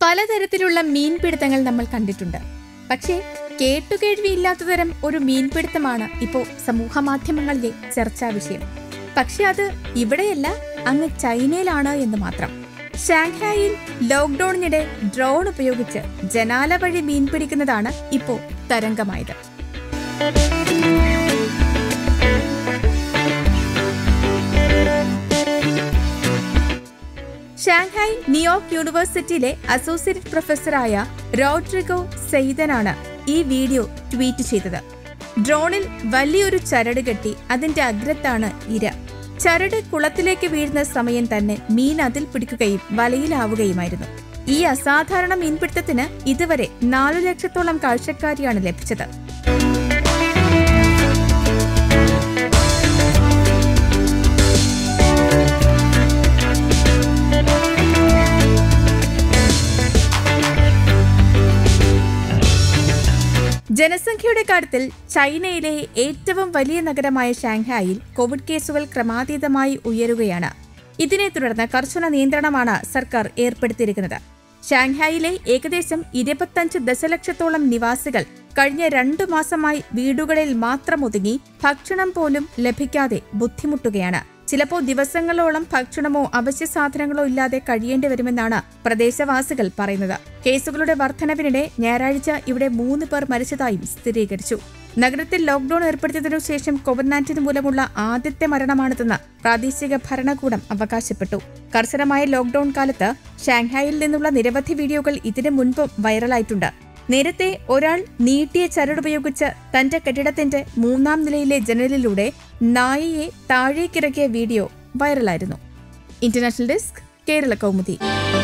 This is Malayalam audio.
പലതരത്തിലുള്ള മീൻപിടുത്തങ്ങൾ നമ്മൾ കണ്ടിട്ടുണ്ട് പക്ഷേ കേട്ടുകേഴ്വിയില്ലാത്ത തരം ഒരു മീൻപിടുത്തമാണ് ഇപ്പോൾ സമൂഹ മാധ്യമങ്ങളിലെ ചർച്ചാ വിഷയം പക്ഷെ അത് ഇവിടെയല്ല അങ്ങ് ചൈനയിലാണ് എന്ന് മാത്രം ഷാങ്ഹായിൽ ലോക്ക്ഡൌണിനിടെ ഡ്രോൺ ഉപയോഗിച്ച് ജനാല വഴി മീൻ പിടിക്കുന്നതാണ് ഇപ്പോൾ തരംഗമായത് ഷാങ്ഹായ് ന്യൂയോർക്ക് യൂണിവേഴ്സിറ്റിയിലെ അസോസിയേറ്റ് പ്രൊഫസറായ റോഡ്രിഗോ സെയ്തനാണ് ഈ വീഡിയോ ട്വീറ്റ് ചെയ്തത് ഡ്രോണിൽ വലിയൊരു ചരട് കെട്ടി അതിന്റെ അഗ്രത്താണ് ഇര ചരട് കുളത്തിലേക്ക് വീഴുന്ന സമയം തന്നെ മീൻ അതിൽ പിടിക്കുകയും വലയിലാവുകയുമായിരുന്നു ഈ അസാധാരണ മീൻപിടുത്തത്തിന് ഇതുവരെ നാലു ലക്ഷത്തോളം കാഴ്ചക്കാരിയാണ് ലഭിച്ചത് ജനസംഖ്യയുടെ കാര്യത്തിൽ ചൈനയിലെ ഏറ്റവും വലിയ നഗരമായ ഷാങ്ഹായിൽ കോവിഡ് കേസുകൾ ക്രമാതീതമായി ഉയരുകയാണ് ഇതിനെ തുടർന്ന് കർശന നിയന്ത്രണമാണ് സർക്കാർ ഏർപ്പെടുത്തിയിരിക്കുന്നത് ഷാങ്ഹായിലെ ഏകദേശം ഇരുപത്തഞ്ച് ദശലക്ഷത്തോളം നിവാസികൾ കഴിഞ്ഞ രണ്ടു മാസമായി വീടുകളിൽ മാത്രം ഒതുങ്ങി ഭക്ഷണം പോലും ലഭിക്കാതെ ബുദ്ധിമുട്ടുകയാണ് ചിലപ്പോൾ ദിവസങ്ങളോളം ഭക്ഷണമോ അവശ്യ സാധനങ്ങളോ ഇല്ലാതെ കഴിയേണ്ടി വരുമെന്നാണ് പ്രദേശവാസികൾ പറയുന്നത് കേസുകളുടെ വർധനവിനിടെ ഞായറാഴ്ച ഇവിടെ മൂന്ന് പേർ മരിച്ചതായും സ്ഥിരീകരിച്ചു നഗരത്തിൽ ലോക്ഡൌൺ ഏർപ്പെടുത്തിയതിനു ശേഷം കോവിഡ് നയൻറ്റീൻ മൂലമുള്ള ആദ്യത്തെ മരണമാണിതെന്ന് പ്രാദേശിക ഭരണകൂടം അവകാശപ്പെട്ടു കർശനമായ ലോക്ഡൌൺ കാലത്ത് ഷാങ്ഹായിൽ നിന്നുള്ള നിരവധി വീഡിയോകൾ ഇതിനു മുൻപും വൈറലായിട്ടുണ്ട് നേരത്തെ ഒരാൾ നീട്ടിയ ചരടുപയോഗിച്ച് തന്റെ കെട്ടിടത്തിന്റെ മൂന്നാം നിലയിലെ ജനലിലൂടെ നായയെ താഴേക്കിറക്കിയ വീഡിയോ വൈറലായിരുന്നു ഇന്റർനാഷണൽ ഡെസ്ക് കേരള കൗമുദി